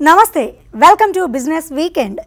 నమస్తే welcome to business weekend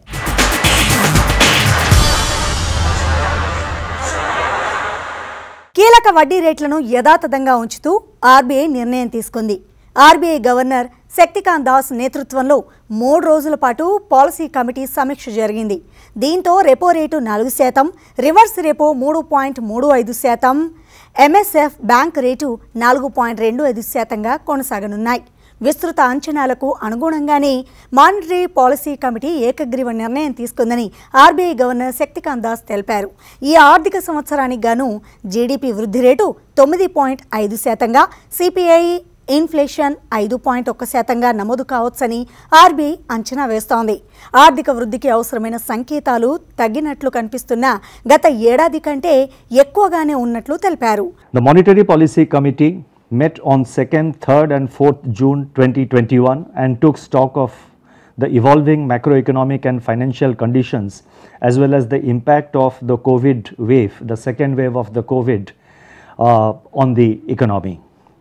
కీలక వడ్డీ రేట్లను యథాతథంగా ఉంచుతూ ఆర్బీఐ నిర్ణయం తీసుకుంది ఆర్బీఐ గవర్నర్ శక్తికాంత్ దాస్ నేతృత్వంలో మూడు రోజుల పాటు పాలసీ కమిటీ సమీక్ష జరిగింది దీంతో రెపో రేటు నాలుగు శాతం రివర్స్ రెపో మూడు పాయింట్ మూడు ఐదు శాతం ఎంఎస్ఎఫ్ బ్యాంక్ రేటు నాలుగు పాయింట్ రెండు ఐదు శాతంగా కొనసాగనున్నాయి విస్తృత అంచనాలకు అనుగుణంగానే మానిటరీ పాలసీ కమిటీ ఏకగ్రీవ నిర్ణయం తీసుకుందని ఆర్బీఐ గవర్నర్ శక్తికాంత్ దాస్ తెలిపారు ఈ ఆర్థిక సంవత్సరానికి గాను జీడీపీ వృద్ధి రేటు తొమ్మిది పాయింట్ ఐదు శాతంగా సిపిఐ ఇన్ఫ్లేషన్ ఐదు పాయింట్ ఒక్క శాతంగా నమోదు కావచ్చని ఆర్బీఐ అంచనా వేస్తోంది ఆర్థిక వృద్ధికి అవసరమైన సంకేతాలు తగ్గినట్లు కనిపిస్తున్న గత ఏడాది కంటే ఎక్కువగానే ఉన్నట్లు తెలిపారు The Monetary Policy Committee met on 2nd, 3rd, and 4th June 2021 and took stock of the evolving macroeconomic and financial conditions as well as the impact of the COVID wave, the second wave of the COVID uh, on the economy.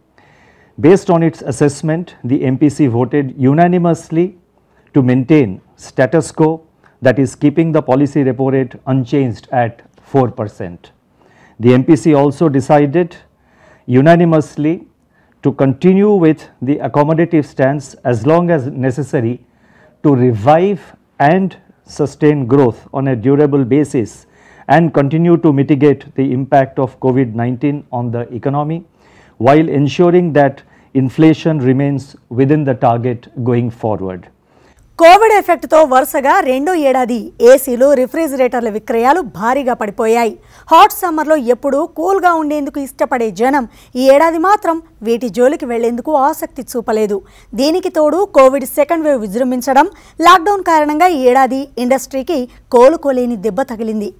Based on its assessment, the MPC voted unanimously to maintain status quo that is keeping the policy repo rate unchanged at 4%. The MPC also decided unanimously to continue with the accommodative stance as long as necessary to revive and sustain growth on a durable basis and continue to mitigate the impact of COVID 19 on the economy while ensuring that inflation remains within the target going forward. Covid ఎఫెక్ట్తో వరుసగా రెండో ఏడాది ఏసీలు రిఫ్రిజిరేటర్ల విక్రయాలు భారీగా పడిపోయాయి hot సమ్మర్లో ఎప్పుడూ కూల్గా ఉండేందుకు ఇష్టపడే జనం ఈ ఏడాది మాత్రం వీటి జోలికి వెళ్లేందుకు ఆసక్తి చూపలేదు దీనికి తోడు కోవిడ్ సెకండ్ వేవ్ విజృంభించడం లాక్డౌన్ కారణంగా ఈ ఏడాది ఇండస్ట్రీకి కోలుకోలేని దెబ్బ తగిలింది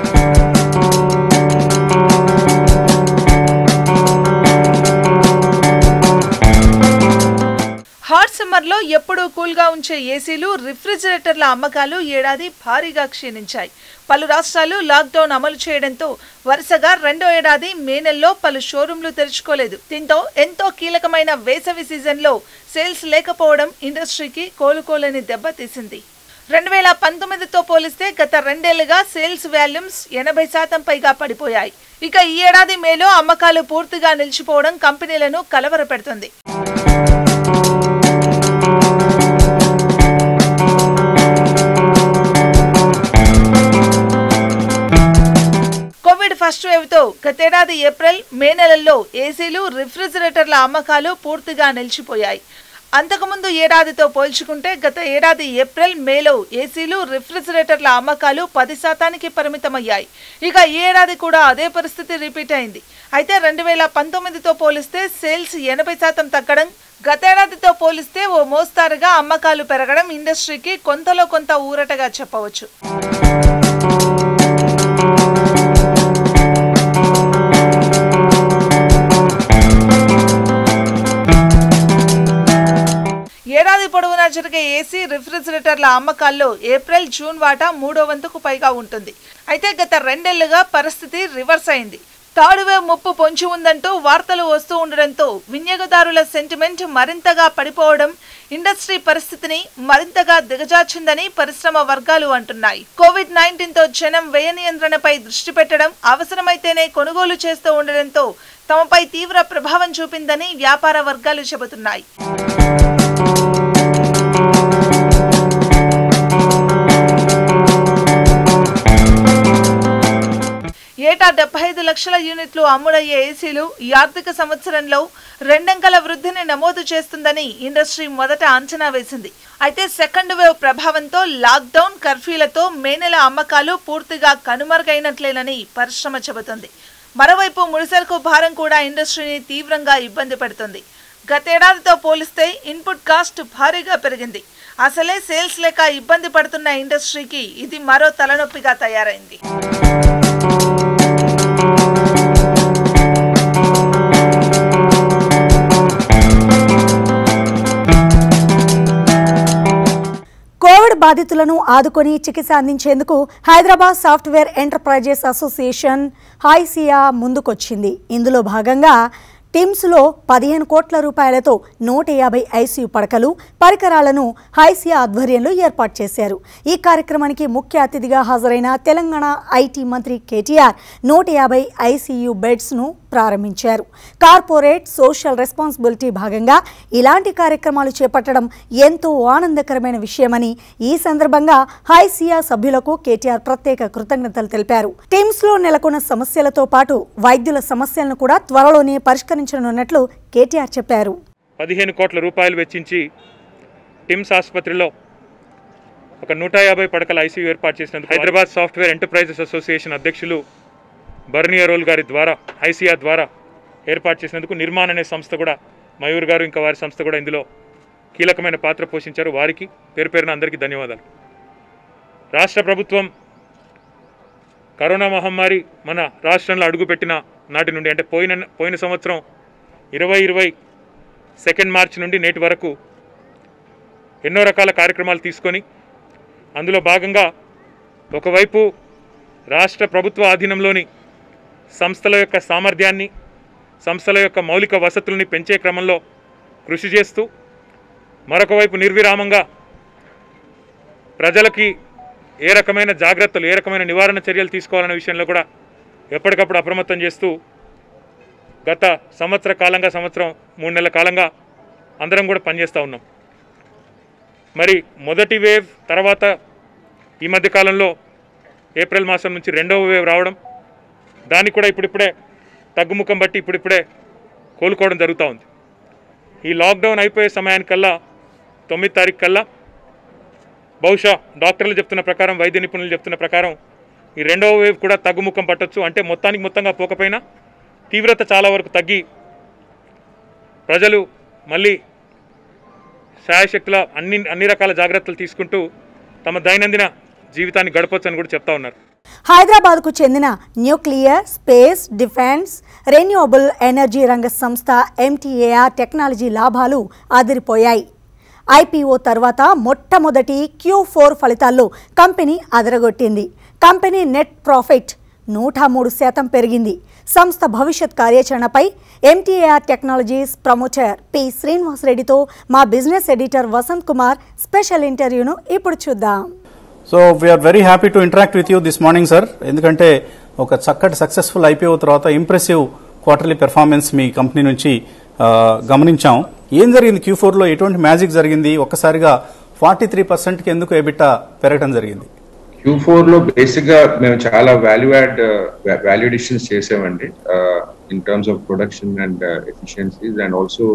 హాట్ సమ్మర్లో ఎప్పుడూ కూల్గా ఉంచే ఏసీలు రిఫ్రిజిరేటర్ల అమ్మకాలు ఏడాది భారీగా క్షీణించాయి పలు రాష్ట్రాలు లాక్డౌన్ అమలు చేయడంతో వరుసగా రెండో ఏడాది మే నెలలో పలు షోరూంలు తెరుచుకోలేదు దీంతో ఎంతో కీలకమైన వేసవి సీజన్లో సేల్స్ లేకపోవడం ఇండస్ట్రీకి కోలుకోలేని దెబ్బ తీసింది రెండు వేల పంతొమ్మిదితో పోలిస్తే గత రెండేళ్లుగా సేల్స్ వాల్యూమ్స్ ఎనభై శాతం పైగా పడిపోయాయి ఇక ఈ ఏడాది మేలో అమ్మకాలు పూర్తిగా నిలిచిపోవడం కంపెనీలను కలవరపెడుతుంది కోవిడ్ ఫస్ట్ వేవ్ తో గతేడాది ఏప్రిల్ మే నెలల్లో ఏసీలు రిఫ్రిజిరేటర్ల అమ్మకాలు పూర్తిగా నిలిచిపోయాయి అంతకుముందు ఏడాదితో పోల్చుకుంటే గత ఏడాది ఏప్రిల్ మేలో ఏసీలు రిఫ్రిజిరేటర్ల అమ్మకాలు పది శాతానికి పరిమితమయ్యాయి ఇక ఈ ఏడాది కూడా అదే పరిస్థితి రిపీట్ అయింది అయితే రెండు వేల పంతొమ్మిదితో పోలిస్తే సేల్స్ ఎనభై శాతం తగ్గడం గతేడాదితో పోలిస్తే ఓ మోస్తారుగా అమ్మకాలు పెరగడం ఇండస్ట్రీకి కొంతలో కొంత ఊరటగా చెప్పవచ్చు ఏడాది పొడవునా జరిగే ఏసీ రిఫ్రిజిరేటర్ల అమ్మకాల్లో ఏప్రిల్ జూన్ వాటా మూడో వంతుకు పైగా ఉంటుంది అయితే గత రెండేళ్లుగా పరిస్థితి రివర్స్ అయింది తాడువే ముప్పు పొంచి ఉందంటూ వార్తలు వస్తూ ఉండడంతో వినియోగదారుల సెంటిమెంట్ మరింతగా పడిపోవడం ఇండస్ట్రీ పరిస్థితిని మరింతగా దిగజార్చిందని పరిశ్రమ వర్గాలు అంటున్నాయి కోవిడ్ నైన్టీన్ తో జనం వ్యయ నియంత్రణపై దృష్టి పెట్టడం అవసరమైతేనే కొనుగోలు చేస్తూ ఉండడంతో తమపై తీవ్ర ప్రభావం చూపిందని వ్యాపార వర్గాలు చెబుతున్నాయి ఏటా డెబ్బై ఐదు లక్షల యూనిట్లు అమ్ముడయ్యే ఏసీలు ఈ ఆర్థిక సంవత్సరంలో రెండంకెల వృద్ధిని నమోదు చేస్తుందని ఇండస్ట్రీ మొదట అంచనా వేసింది అయితే సెకండ్ వేవ్ ప్రభావంతో లాక్డౌన్ కర్ఫ్యూలతో మే నెల అమ్మకాలు పూర్తిగా కనుమరుగైనట్లేనని పరిశ్రమ చెబుతుంది మరోవైపు ముడిసరుకు భారం కూడా ఇండస్ట్రీని తీవ్రంగా ఇబ్బంది పెడుతుంది గతేడాదితో పోలిస్తే ఇన్పుట్ కాస్ట్ భారీగా పెరిగింది అసలే సేల్స్ లేక ఇబ్బంది పడుతున్న ఇండస్ట్రీకి ఇది మరో తలనొప్పిగా తయారైంది కోవిడ్ బాధితులను ఆదుకొని చికిత్స అందించేందుకు Hyderabad software enterprises association HYSEA ముందుకొచ్చింది ఇందులో భాగంగా టిమ్స్లో పదిహేను కోట్ల రూపాయలతో నూట యాభై ఐసీయూ పడకలు పరికరాలను హైసియా ఆధ్వర్యంలో ఏర్పాటు చేశారు ఈ కార్యక్రమానికి ముఖ్య అతిథిగా హాజరైన తెలంగాణ ఐటీ మంత్రి కేటీఆర్ నూట యాభై ఐసీయూ బెడ్స్ను ప్రారంభించారు కార్పొరేట్ సోషల్ రెస్పాన్సిబిలిటీ భాగంగా ఇలాంటి కార్యక్రమాలు చేపట్టడం ఎంతో ఆనందకరమైన విషయమని ఈ సందర్భంగా హైసియా సభ్యులకు కేటీఆర్ ప్రత్యేక కృతజ్ఞతలు తెలిపారు టిమ్స్ లో నెలకొన్న సమస్యలతో పాటు వైద్యుల సమస్యలను కూడా త్వరలోనే పరిష్కరించనున్నట్లు కేటీఆర్ చెప్పారు పదిహేను కోట్ల రూపాయలు వెచ్చించి టిమ్స్ ఆసుపత్రిలో ఒక నూట యాభై పడకల ఐసీయూ ఏర్పాటు చేసినందుకు హైదరాబాద్ సాఫ్ట్వేర్ ఎంటర్ప్రైజెస్ అసోసియేషన్ అధ్యక్షులు బర్నియరోల్ గారి ద్వారా ఐసీఆర్ ద్వారా ఏర్పాటు చేసినందుకు నిర్మాణ్ అనే సంస్థ కూడా మయూర్ గారు ఇంకా వారి సంస్థ కూడా ఇందులో కీలకమైన పాత్ర పోషించారు వారికి పేరు పేరున అందరికీ ధన్యవాదాలు రాష్ట్ర ప్రభుత్వం కరోనా మహమ్మారి మన రాష్ట్రంలో అడుగుపెట్టిన నాటి నుండి అంటే పోయిన పోయిన సంవత్సరం ఇరవై ఇరవై సెకండ్ మార్చ్ నుండి నేటి వరకు ఎన్నో రకాల కార్యక్రమాలు తీసుకొని అందులో భాగంగా ఒకవైపు రాష్ట్ర ప్రభుత్వ ఆధీనంలోని సంస్థల యొక్క సామర్థ్యాన్ని సంస్థల యొక్క మౌలిక వసతుల్ని పెంచే క్రమంలో కృషి చేస్తూ మరొక వైపు నిర్విరామంగా ప్రజలకి ఏ రకమైన జాగ్రత్తలు ఏ రకమైన నివారణ చర్యలు తీసుకోవాలనే విషయంలో కూడా ఎప్పటికప్పుడు అప్రమత్తం చేస్తూ గత సంవత్సర కాలంగా సంవత్సరం మూడు నెలల కాలంగా అందరం కూడా పనిచేస్తూ ఉన్నాం మరి మొదటి వేవ్ తర్వాత ఈ మధ్య కాలంలో ఏప్రిల్ మాసం నుంచి రెండవ వేవ్ రావడం దానికి కూడా ఇప్పుడిప్పుడే తగ్గుముఖం బట్టి ఇప్పుడిప్పుడే కోలుకోవడం జరుగుతూ ఉంది ఈ లాక్డౌన్ అయిపోయే సమయానికల్లా తొమ్మిది తారీఖు కల్లా బహుశా డాక్టర్లు చెప్తున్న ప్రకారం వైద్య నిపుణులు చెప్తున్న ప్రకారం ఈ రెండవ వేవ్ కూడా తగ్గుముఖం పట్టొచ్చు అంటే మొత్తానికి మొత్తంగా పోకపోయినా తీవ్రత చాలా వరకు తగ్గి ప్రజలు మళ్ళీ శాయశక్తుల అన్ని అన్ని రకాల జాగ్రత్తలు తీసుకుంటూ తమ దైనందిన జీవితాన్ని గడపొచ్చు అని కూడా చెప్తా ఉన్నారు హైదరాబాద్కు చెందిన nuclear space defence renewable energy రంగ సంస్థ ఎంటీఏఆర్ టెక్నాలజీ లాభాలు అదిరిపోయాయి ఐపీఓ తర్వాత మొట్టమొదటి క్యూ ఫోర్ ఫలితాల్లో కంపెనీ అదరగొట్టింది కంపెనీ నెట్ ప్రాఫిట్ నూట మూడు శాతం పెరిగింది సంస్థ భవిష్యత్ కార్యాచరణపై MTAR technologies promoter P Srinivas రెడ్డితో మా business editor Vasanth Kumar special ఇంటర్వ్యూను ఇప్పుడు చూద్దాం so we're very happy to interact with you this morning sir ఎందుకంటే ఒక చక్కటి సక్సెస్ఫుల్ ఐపీఓ తర్వాత ఇంప్రెసివ్ క్వార్టర్లీ పెర్ఫార్మెన్స్ మీ కంపెనీ నుంచి ఆ, గమనించాం ఏం జరిగింది క్యూ లో ఎటువంటి మ్యాజిక్ జరిగింది ఒక్కసారిగా ఫార్టీ త్రీ పర్సెంట్కి ఎందుకు ఎబిటా పెరగడం జరిగింది క్యూ ఫోర్ లో బేసిక్ గా మేము చాలా వాల్యూ యాడ్ వాల్యూ అడిషన్స్ చేసామండి in terms of production and efficiencies and also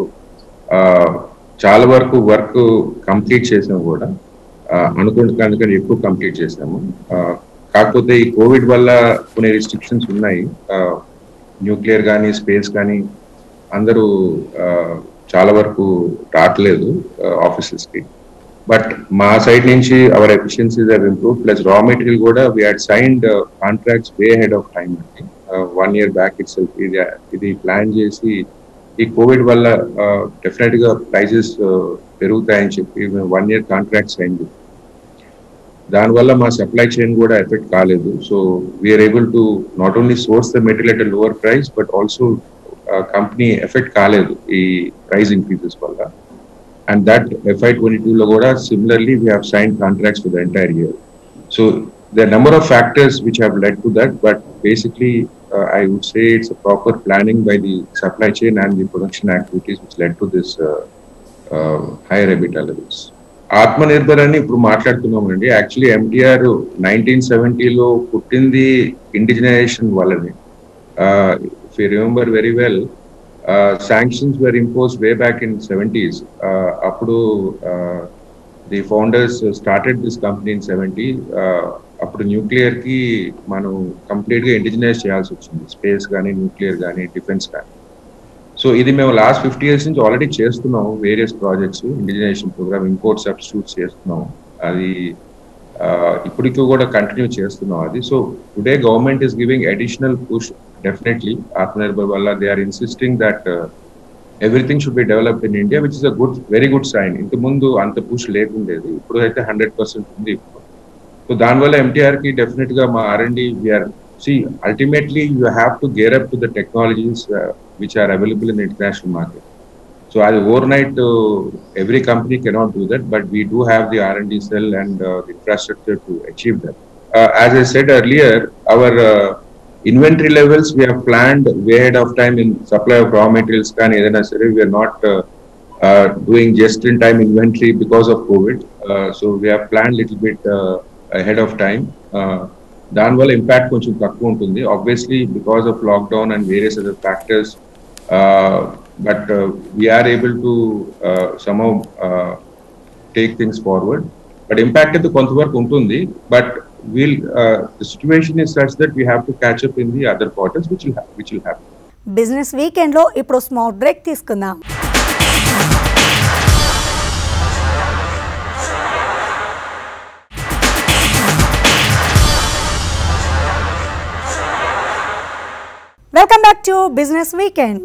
చాలా వరకు వర్క్ కంప్లీట్ చేసాము కూడా అనుకున్న దానికంటే ఎక్కువ కంప్లీట్ చేసాము Uh, కాకపోతే ఈ కోవిడ్ వల్ల కొన్ని రిస్ట్రిక్షన్స్ ఉన్నాయి న్యూక్లియర్ కానీ స్పేస్ కానీ అందరూ uh, చాలా వరకు రావట్లేదు ఆఫీసెస్ కి బట్ మా సైడ్ నుంచి our efficiencies have improve plus raw material కూడా we had signed contracts way ahead of time అండి one year back itself ఇది ఇది ప్లాన్ చేసి ఈ కోవిడ్ వల్ల డెఫినెట్ గా ప్రైజెస్ పెరుగుతాయని చెప్పి మేము వన్ ఇయర్ కాంట్రాక్ట్ సైన్ చేసాం దానివల్ల మా సప్లై చైన్ కూడా ఎఫెక్ట్ కాలేదు so we're able to not only source the material at lower price but also company effect కాలేదు ఈ ప్రైస్ ఇంక్రీజెస్ వల్ల and that FY twenty two లో కూడా similarly we have sign contracts for the entire year so the number of factors which have led to that but basically I would say it's proper planning by the supply chain and the production activities which led to this higher EBITDA levels Atmanirbhar అని ఇప్పుడు మాట్లాడుతున్నామండి actually MTR nineteen సెవెంటీలో పుట్టింది indigenization వల్లనే if you remember very well sanctions were impose way back in seventies అప్పుడు the founders started this company in seventy అప్పుడు nuclear కి మనం complete గా ఇండిజినైజ్ చేయాల్సి వచ్చింది స్పేస్ కానీ న్యూక్లియర్ కానీ డిఫెన్స్ కానీ సో ఇది మేము లాస్ట్ ఫిఫ్టీ ఇయర్స్ నుంచి ఆల్రెడీ చేస్తున్నాం various projects indigenization program import substitute చేస్తున్నాం అది ఇప్పటికీ కూడా కంటిన్యూ చేస్తున్నాం అది so today government is giving additional push definitely Atmanirbhar వల్ల they are insisting that everything should be developed in India which is a good very good sign ఇంత ముందు అంత పుష్ లేకుండేది ఇప్పుడు అయితే హండ్రెడ్ పర్సెంట్ ఉంది ఇప్పుడు సో దానివల్ల ఎంటీఆర్ కి డెఫినెట్ గా మా R and D we are see, ultimately you have to gear up to the technologies uh, which are available in the international market. So as overnight, uh, every company cannot do that, but we do have the R&D cell and uh, the infrastructure to achieve that. Uh, as I said earlier, our uh, inventory levels we have planned way ahead of time in supply of raw materials. Can either we are not uh, uh, doing just-in-time inventory because of COVID. Uh, so we have planned little bit uh, ahead of time. Uh, దానివల్ల impact కొంచెం తక్కువ ఉంటుంది obviously because of lockdown and various other factors but we are able to somehow take things forward but impact అయితే కొంతవరకు ఉంటుంది but well the situation is such that we have to catch up in the other quarters which will which will have business వీకెండ్లో ఇప్పుడు small break తీసుకుందాం welcome back to business weekend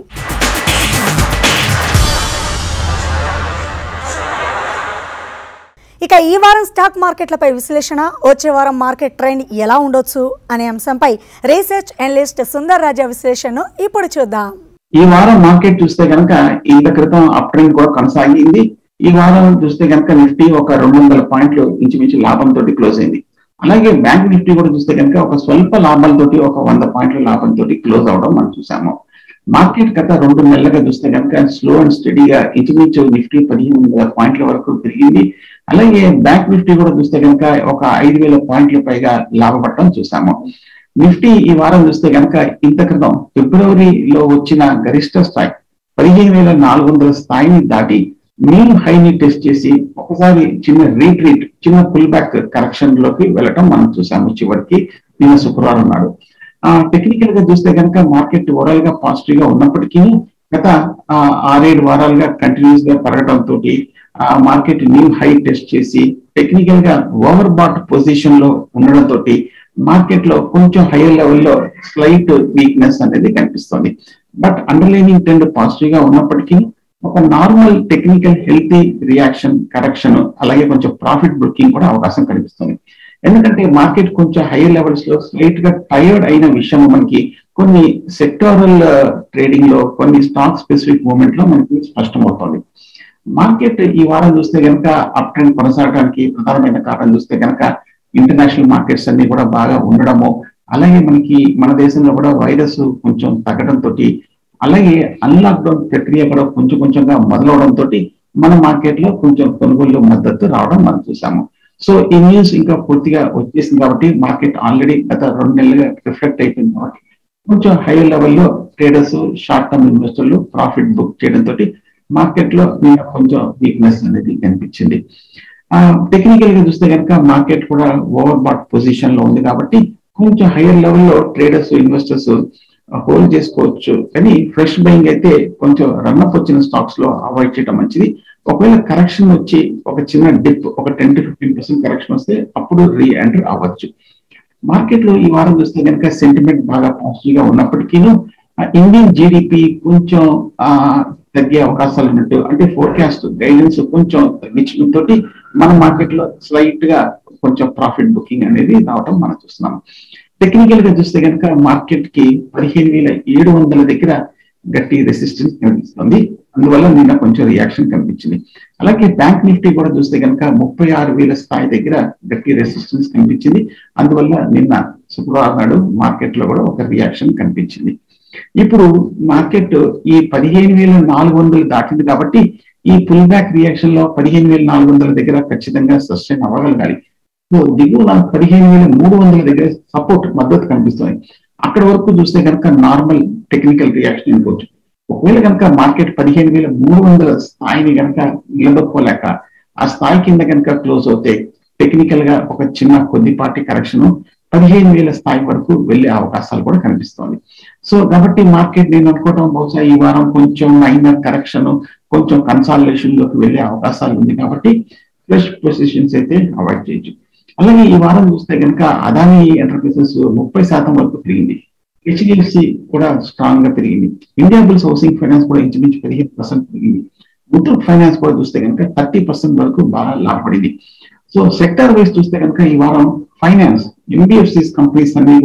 ఇక ఈ వారం stock మార్కెట్లపై విశ్లేషణ వచ్చే వారం మార్కెట్ ట్రెండ్ ఎలా ఉండొచ్చు అనే అంశంపై రీసెర్చ్ అనలిస్ట్ సుందర్ రాజా విశ్లేషణను ఇప్పుడు చూద్దాం ఈ వారం మార్కెట్ చూస్తే కనుక ఇంత క్రితం అప్ ట్రెండ్ కూడా కొనసాగింది ఈ వారం చూస్తే కనుక నిఫ్టీ ఒక రెండు వందల పాయింట్లు ఇంచుమించు లాభంతో క్లోజ్ అయింది అలాగే బ్యాంక్ నిఫ్టీ కూడా చూస్తే కనుక ఒక స్వల్ప లాభాలతోటి ఒక వంద పాయింట్ల లాభంతో క్లోజ్ అవడం మనం చూసాము మార్కెట్ గత రెండు నెలలుగా చూస్తే కనుక స్లో అండ్ స్టడీగా ఇంచుమించు నిఫ్టీ పదిహేను వందల పాయింట్ల వరకు పెరిగింది అలాగే బ్యాంక్ నిఫ్టీ కూడా చూస్తే కనుక ఒక ఐదు వేల పాయింట్ల పైగా లాభపడటం చూసాము నిఫ్టీ ఈ వారం చూస్తే కనుక ఇంత క్రితం ఫిబ్రవరిలో వచ్చిన గరిష్ట స్థాయి పదిహేను వేల నాలుగు వందల స్థాయిని దాటి మెయిన్ హైని టెస్ట్ చేసి ఒకసారి చిన్న రీట్రీట్ చిన్న పుల్ బ్యాక్ కరెక్షన్ లోకి వెళ్ళటం మనం చూసాము చివరికి నిన్న శుక్రవారం నాడు ఆ టెక్నికల్ గా చూస్తే కనుక మార్కెట్ ఓవరాల్ గా పాజిటివ్ గా ఉన్నప్పటికీ గత ఆ, ఆరేడు వారాలుగా కంటిన్యూస్ గా పెరగడం తోటి ఆ మార్కెట్ న్యూ హై టెస్ట్ చేసి టెక్నికల్ గా ఓవర్ బాట్ పొజిషన్ లో ఉండడం తోటి మార్కెట్ లో కొంచెం హైయర్ లెవెల్లో స్లైట్ వీక్నెస్ అనేది కనిపిస్తుంది బట్ అండర్లైనింగ్ ట్రెండ్ పాజిటివ్ గా ఉన్నప్పటికీ ఒక normal technical healthy reaction correction అలాగే కొంచెం ప్రాఫిట్ బుకింగ్ కూడా అవకాశం కనిపిస్తుంది ఎందుకంటే మార్కెట్ కొంచెం హైయర్ లెవెల్స్ లో స్లైట్ గా టైర్డ్ అయిన విషయం మనకి కొన్ని సెక్టోరల్ ట్రేడింగ్ లో కొన్ని స్టాక్ స్పెసిఫిక్ మూమెంట్ లో మనకి స్పష్టమవుతుంది మార్కెట్ ఈ వారం చూస్తే కనుక అప్ ట్రెండ్ కొనసాగడానికి ప్రధానమైన కారణం చూస్తే కనుక ఇంటర్నేషనల్ మార్కెట్స్ అన్ని కూడా బాగా ఉండడము అలాగే మనకి మన దేశంలో కూడా వైరస్ కొంచెం తగ్గడం తోటి అలాగే అన్లాక్ డౌన్ ప్రక్రియ కూడా కొంచెం కొంచెంగా మొదలవడం తోటి మన మార్కెట్ లో కొంచెం కొనుగోలు మద్దతు రావడం మనం చూసాము సో ఈ న్యూస్ ఇంకా పూర్తిగా వచ్చేసింది కాబట్టి మార్కెట్ ఆల్రెడీ గత రెండు నెలలుగా రిఫ్లెక్ట్ అయిపోయింది కాబట్టి కొంచెం హై లెవెల్లో ట్రేడర్స్ షార్ట్ టర్మ్ ఇన్వెస్టర్లు ప్రాఫిట్ బుక్ చేయడం తోటి మార్కెట్ లో నిన్న కొంచెం వీక్నెస్ అనేది కనిపించింది టెక్నికల్ గా చూస్తే కనుక మార్కెట్ కూడా ఓవర్ బాట్ పొజిషన్ లో ఉంది కాబట్టి కొంచెం హైయర్ లెవెల్లో ట్రేడర్స్ ఇన్వెస్టర్స్ హోల్డ్ చేసుకోవచ్చు కానీ ఫ్రెష్ బయింగ్ అయితే కొంచెం రన్అప్ వచ్చిన స్టాక్స్ లో అవాయిడ్ చేయడం మంచిది ఒకవేళ కరెక్షన్ వచ్చి ఒక చిన్న డిప్ ఒక ten to fifteen percent correction వస్తే అప్పుడు రీ ఎంటర్ అవ్వచ్చు మార్కెట్ లో ఈ వారం చూస్తే కనుక సెంటిమెంట్ బాగా పాజిటివ్ గా ఉన్నప్పటికీ ఇండియన్ జీడిపి కొంచెం ఆ తగ్గే అవకాశాలు ఉన్నట్టు అంటే ఫోర్కాస్ట్ గైడెన్స్ కొంచెం తగ్గించడం తోటి మన మార్కెట్ లో స్లైట్ గా కొంచెం ప్రాఫిట్ బుకింగ్ అనేది రావడం మనం చూస్తున్నాం టెక్నికల్ గా చూస్తే కనుక మార్కెట్ కి పదిహేను వేల ఏడు వందల దగ్గర గట్టి రెసిస్టెన్స్ కనిపిస్తుంది అందువల్ల నిన్న కొంచెం రియాక్షన్ కనిపించింది అలాగే బ్యాంక్ నిఫ్టీ కూడా చూస్తే కనుక ముప్పై ఆరు వేల స్థాయి దగ్గర గట్టి రెసిస్టెన్స్ కనిపించింది అందువల్ల నిన్న శుక్రవారం నాడు మార్కెట్ లో కూడా ఒక రియాక్షన్ కనిపించింది ఇప్పుడు మార్కెట్ ఈ పదిహేను వేల నాలుగు వందలు దాటింది కాబట్టి ఈ పుల్ బ్యాక్ రియాక్షన్ లో పదిహేను వేల నాలుగు వందల దగ్గర ఖచ్చితంగా సస్టైన్ అవ్వగలగాలి సో దిగువన పదిహేను వేల మూడు వందల దగ్గర సపోర్ట్ మద్దతు కనిపిస్తుంది అక్కడ వరకు చూస్తే కనుక నార్మల్ టెక్నికల్ రియాక్షన్ అనుకోవచ్చు ఒకవేళ కనుక మార్కెట్ పదిహేను వేల మూడు వందల స్థాయిని కనుక నిలదొక్కోలేక ఆ స్థాయి కింద కనుక క్లోజ్ అవుతే టెక్నికల్ గా ఒక చిన్న కొద్దిపాటి కరెక్షన్ పదిహేను వేల స్థాయి వరకు వెళ్లే అవకాశాలు కూడా కనిపిస్తోంది సో కాబట్టి మార్కెట్ నేను అనుకోవటం బహుశా ఈ వారం కొంచెం మైనర్ కరెక్షన్ కొంచెం కన్సాలిడేషన్ లోకి వెళ్లే అవకాశాలు ఉంది కాబట్టి ఫ్రెష్ పొజిషన్స్ అయితే అవాయిడ్ చేయొచ్చు అలాగే ఈ వారం చూస్తే కనుక అదానీ ఎంటర్ప్రైజెస్ ముప్పై శాతం వరకు పెరిగింది హెచ్డిఎఫ్సి కూడా స్ట్రాంగ్ గా పెరిగింది ఇండియా బుల్స్ హౌసింగ్ ఫైనాన్స్ కూడా ఇంచుమించు పదిహేను పర్సెంట్ పెరిగింది ముత్తూట్ ఫైనాన్స్ కూడా చూస్తే కనుక థర్టీ పర్సెంట్ వరకు బాగా లాభపడింది సో సెక్టర్ వైజ్ చూస్తే కనుక ఈ వారం ఫైనాన్స్ ఎన్బిఎఫ్సిస్ కంపెనీస్ అన్ని కూడా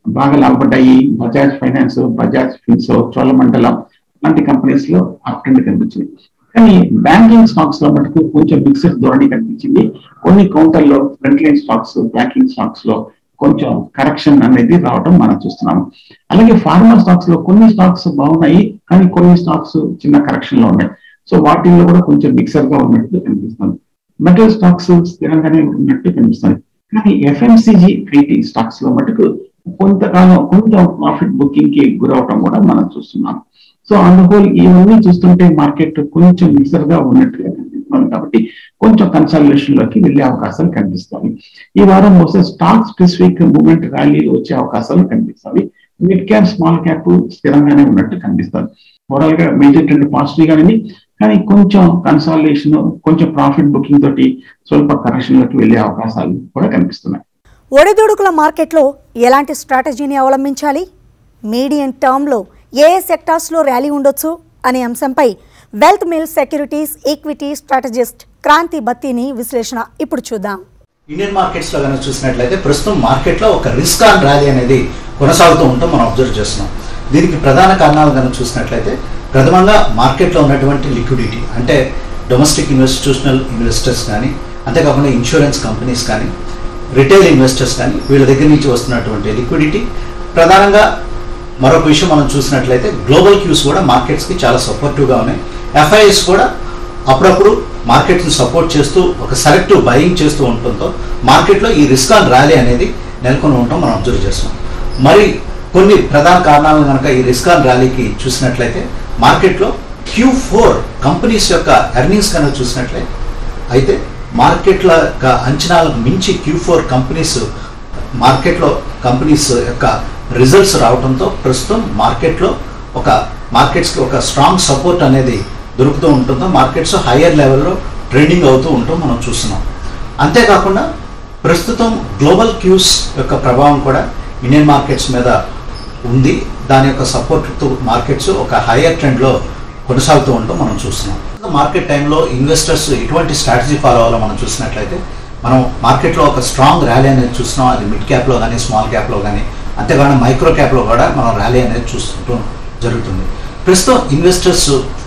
బాగా లాభపడ్డాయి బజాజ్ ఫైనాన్స్ బజాజ్ ఫిన్సో చోళమండలం లాంటి కంపెనీస్ లో అప్ ట్రెండ్ కనిపించింది కానీ బ్యాంకింగ్ స్టాక్స్ లో మటుకు కొంచెం మిక్స్డ్ ధోరణి కనిపించింది కొన్ని కౌంటర్లో front line stocks banking stocks లో కొంచెం కరెక్షన్ అనేది రావడం మనం చూస్తున్నాము అలాగే ఫార్మా స్టాక్స్ లో కొన్ని స్టాక్స్ బాగున్నాయి కానీ కొన్ని స్టాక్స్ చిన్న కరెక్షన్ లో ఉన్నాయి సో వాటిల్లో కూడా కొంచెం మిక్సర్ గా ఉన్నట్టు కనిపిస్తుంది మెటల్ స్టాక్స్ స్థిరంగానే ఉన్నట్టు కనిపిస్తుంది కానీ ఎఫ్ఎంసీజీ ఐటీ స్టాక్స్ లో మటుకు కొంతకాలం కొంచెం ప్రాఫిట్ బుకింగ్ కి గురవటం కూడా మనం చూస్తున్నాం సో అందుకోలు ఇవన్నీ చూస్తుంటే మార్కెట్ కొంచెం మిక్సర్ గా ఉన్నట్టుగా కనిపిస్తుంది కాబట్టి కొంచెం కన్సల్టేషన్ లోకి వెళ్ళే అవకాశాలు కనిపిస్తాయి ఈ వారం వస్తే స్టాక్ స్పెసిఫిక్ మూమెంట్ ర్యాలీలు వచ్చే అవకాశాలు కనిపిస్తాయి మిడ్ క్యాప్ స్మాల్ క్యాప్ స్థిరంగానే ఉన్నట్టు కనిపిస్తుంది ఓవరాల్ గా మేజర్ ట్రెండ్ పాజిటివ్ గానే కానీ కొంచెం కన్సాలిడేషన్ కొంచెం ప్రాఫిట్ బుకింగ్ తోటి స్వల్ప కరెక్షన్ లోకి వెళ్ళే అవకాశాలు కూడా కనిపిస్తున్నాయి ఒడిదుడుకుల మార్కెట్లో ఎలాంటి స్ట్రాటజీని అవలంబించాలి మీడియం టర్మ్లో ఏ ఏ సెక్టార్స్లో ర్యాలీ ఉండొచ్చు అనే అంశంపై Wealth Mill Securities equity strategist Kranthi Bathini విశ్లేషణ ఇప్పుడు చూద్దాం ఇండియన్ మార్కెట్స్ లో కనుక చూసినట్లయితే ప్రస్తుతం మార్కెట్ లో ఒక రిస్క్ ఆన్ ర్యాలీ అనేది కొనసాగుతూ ఉంటాం మనం అబ్జర్వ్ చేస్తున్నాం దీనికి ప్రధాన కారణాలు కనుక చూసినట్లయితే ప్రథమంగా మార్కెట్లో ఉన్నటువంటి లిక్విడిటీ అంటే డొమెస్టిక్ ఇన్వెస్టిట్యూషనల్ ఇన్వెస్టర్స్ కానీ అంతేకాకుండా ఇన్సూరెన్స్ కంపెనీస్ కానీ రిటైల్ ఇన్వెస్టర్స్ కానీ వీళ్ళ దగ్గర నుంచి వస్తున్నటువంటి లిక్విడిటీ ప్రధానంగా మరొక విషయం మనం చూసినట్లయితే గ్లోబల్ క్యూస్ కూడా మార్కెట్స్కి చాలా సపోర్టివ్గా ఉన్నాయి ఎఫ్ఐఎస్ కూడా అప్పుడప్పుడు మార్కెట్ని సపోర్ట్ చేస్తూ ఒక సెలెక్టివ్ బయింగ్ చేస్తూ ఉండటంతో మార్కెట్లో ఈ రిస్క్ ఆన్ ర్యాలీ అనేది నెలకొని ఉండటం మనం అబ్జర్వ్ చేస్తున్నాం మరి కొన్ని ప్రధాన కారణాలను కనుక ఈ రిస్క్ ఆన్ ర్యాలీకి చూసినట్లయితే మార్కెట్లో క్యూ ఫోర్ కంపెనీస్ యొక్క ఎర్నింగ్స్ కనుక చూసినట్లయితే అయితే మార్కెట్ల యొక్క అంచనాలకు మించి క్యూ ఫోర్ కంపెనీస్ మార్కెట్లో కంపెనీస్ యొక్క రిజల్ట్స్ రావడంతో ప్రస్తుతం మార్కెట్లో ఒక మార్కెట్స్కి ఒక స్ట్రాంగ్ సపోర్ట్ అనేది దొరుకుతూ ఉంటుందో మార్కెట్స్ హయ్యర్ లెవెల్లో ట్రేడింగ్ అవుతూ ఉంటాం మనం చూస్తున్నాం అంతేకాకుండా ప్రస్తుతం గ్లోబల్ క్యూస్ యొక్క ప్రభావం కూడా ఇండియన్ మార్కెట్స్ మీద ఉంది దాని యొక్క సపోర్ట్తో మార్కెట్స్ ఒక హయ్యర్ ట్రెండ్లో కొనసాగుతూ ఉంటాం మనం చూస్తున్నాం మార్కెట్ టైంలో ఇన్వెస్టర్స్ ఎటువంటి స్ట్రాటజీ ఫాలో అవ్వాలో మనం చూసినట్లయితే మనం మార్కెట్లో ఒక స్ట్రాంగ్ ర్యాలీ అనేది చూస్తున్నాం అది మిడ్ క్యాప్లో కానీ స్మాల్ క్యాప్లో కానీ అంతేకాకుండా మైక్రో క్యాప్లో కూడా మనం ర్యాలీ అనేది చూస్తుంటూ జరుగుతుంది ప్రస్తుతం ఇన్వెస్టర్స్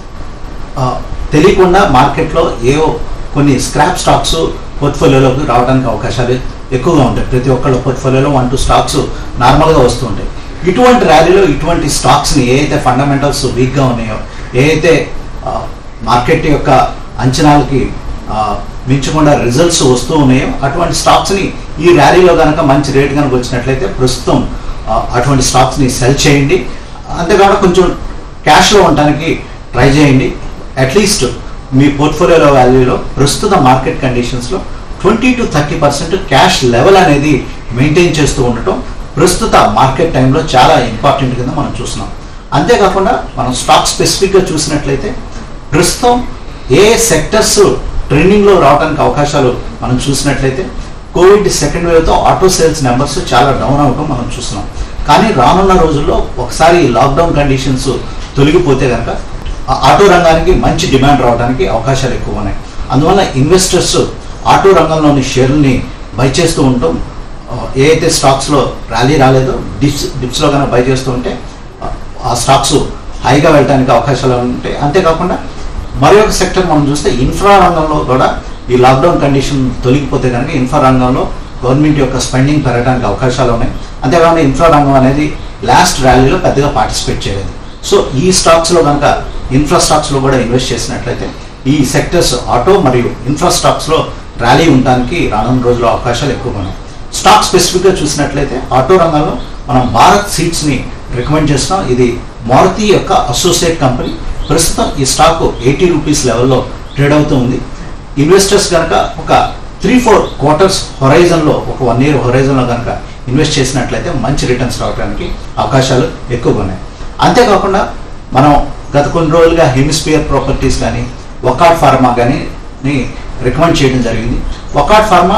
ఆ, తెలియకుండా మార్కెట్లో ఏవో కొన్ని స్క్రాప్ స్టాక్స్ పోర్ట్ఫోలియోలోకి రావడానికి అవకాశాలు ఎక్కువగా ఉంటాయి ప్రతి ఒక్కళ్ళ పోర్ట్ఫోలియోలో వన్ టూ స్టాక్స్ నార్మల్గా వస్తూ ఉంటాయి ఇటువంటి ర్యాలీలో ఇటువంటి స్టాక్స్ని ఏ అయితే ఫండమెంటల్స్ వీక్గా ఉన్నాయో ఏ అయితే ఆ, మార్కెట్ యొక్క అంచనాలకి ఆ, మించకుండా రిజల్ట్స్ వస్తూ ఉన్నాయో అటువంటి స్టాక్స్ని ఈ ర్యాలీలో కనుక మంచి రేట్ కనుక వచ్చినట్లయితే ప్రస్తుతం ఆ, అటువంటి స్టాక్స్ని సెల్ చేయండి అంతేకాకుండా కొంచెం క్యాష్లో ఉండడానికి ట్రై చేయండి అట్లీస్ట్ మీ పోర్ట్ఫోలియోలో వాల్యూలో ప్రస్తుత మార్కెట్ కండిషన్స్లో twenty to thirty percent cash level అనేది మెయింటైన్ చేస్తూ ఉండటం ప్రస్తుత మార్కెట్ టైంలో చాలా ఇంపార్టెంట్ కింద మనం చూస్తున్నాం అంతేకాకుండా మనం స్టాక్ స్పెసిఫిక్గా చూసినట్లయితే ప్రస్తుతం ఏ సెక్టర్స్ ట్రెండింగ్లో రావడానికి అవకాశాలు మనం చూసినట్లయితే కోవిడ్ సెకండ్ వేవ్తో ఆటో సేల్స్ నెంబర్స్ చాలా డౌన్ అవడం మనం చూస్తున్నాం కానీ రానున్న రోజుల్లో ఒకసారి ఈ లాక్డౌన్ కండిషన్స్ తొలగిపోతే కనుక ఆ ఆటో రంగానికి మంచి డిమాండ్ రావడానికి అవకాశాలు ఎక్కువ ఉన్నాయి అందువల్ల ఇన్వెస్టర్స్ ఆటో రంగంలోని షేర్లని బై చేస్తూ ఉంటాం ఆ, ఏ అయితే స్టాక్స్లో ర్యాలీ రాలేదో డిప్స్ డిప్స్లో కనుక బై చేస్తూ ఉంటే ఆ, ఆ స్టాక్స్ హైగా వెళ్ళడానికి అవకాశాలు ఉంటాయి అంతేకాకుండా మరి ఒక సెక్టర్ మనం చూస్తే ఇన్ఫ్రా రంగంలో కూడా ఈ లాక్డౌన్ కండిషన్ తొలగిపోతే కనుక ఇన్ఫ్రా రంగంలో గవర్నమెంట్ యొక్క స్పెండింగ్ పెరగడానికి అవకాశాలు ఉన్నాయి అంతేకాకుండా ఇన్ఫ్రా రంగం అనేది లాస్ట్ ర్యాలీలో పెద్దగా పార్టిసిపేట్ చేయలేదు సో ఈ స్టాక్స్లో కనుక ఇన్ఫ్రా స్టాక్స్లో కూడా ఇన్వెస్ట్ చేసినట్లయితే ఈ సెక్టర్స్ ఆటో మరియు ఇన్ఫ్రా స్టాక్స్లో ర్యాలీ ఉండడానికి రానున్న రోజుల్లో అవకాశాలు ఎక్కువగా ఉన్నాయి స్టాక్ స్పెసిఫిక్గా చూసినట్లయితే ఆటో రంగంలో మనం భారత్ సీట్స్ని రికమెండ్ చేస్తున్నాం ఇది మారుతి యొక్క అసోసియేట్ కంపెనీ ప్రస్తుతం ఈ స్టాక్ ఎయిటీ రూపీస్ లెవెల్లో ట్రేడ్ అవుతూ ఉంది ఇన్వెస్టర్స్ కనుక ఒక త్రీ ఫోర్ క్వార్టర్స్ హొరైజన్లో ఒక వన్ ఇయర్ హొరైజన్లో కనుక ఇన్వెస్ట్ చేసినట్లయితే మంచి రిటర్న్స్ రావడానికి అవకాశాలు ఎక్కువగా ఉన్నాయి అంతేకాకుండా మనం గత కొన్ని రోజులుగా హెమిస్పియర్ ప్రాపర్టీస్ కానీ వకాట్ ఫార్మా కానీ రికమెండ్ చేయడం జరిగింది Wockhardt pharma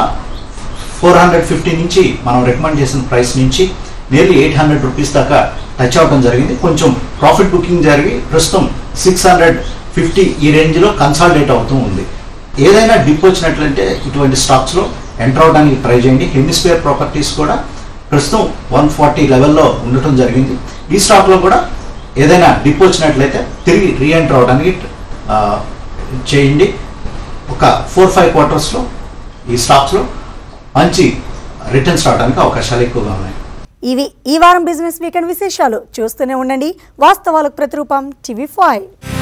four hundred fifty నుంచి మనం రికమెండ్ చేసిన ప్రైస్ నుంచి నియర్లీ ఎయిట్ హండ్రెడ్ రూపీస్ దాకా టచ్ అవడం జరిగింది కొంచెం ప్రాఫిట్ బుకింగ్ జరిగి ప్రస్తుతం సిక్స్ హండ్రెడ్ ఫిఫ్టీ ఈ రేంజ్లో కన్సాలిడేట్ అవుతూ ఉంది ఏదైనా డిప్ వచ్చినట్లయితే ఇటువంటి స్టాక్స్లో ఎంటర్ అవడానికి ట్రై చేయండి హెమిస్పియర్ ప్రాపర్టీస్ కూడా ప్రస్తుతం వన్ ఫార్టీ లెవెల్లో ఉండటం జరిగింది ఈ స్టాక్లో కూడా ఏదైనా డిప్ వచ్చినట్లయితే తిరిగి రీఎంటర్ అవడానికి ఆ, చేయండి ఒక ఫోర్ ఫైవ్ క్వార్టర్స్లో ఈ స్టాక్స్లో మంచి రిటర్న్స్ రావడానికి అవకాశాలు ఎక్కువగా ఉన్నాయి ఇవి ఈ వారం బిజినెస్ వీకెండ్ విశేషాలు చూస్తూనే ఉండండి వాస్తవాలకు ప్రతిరూపం టీవీ ఫైవ్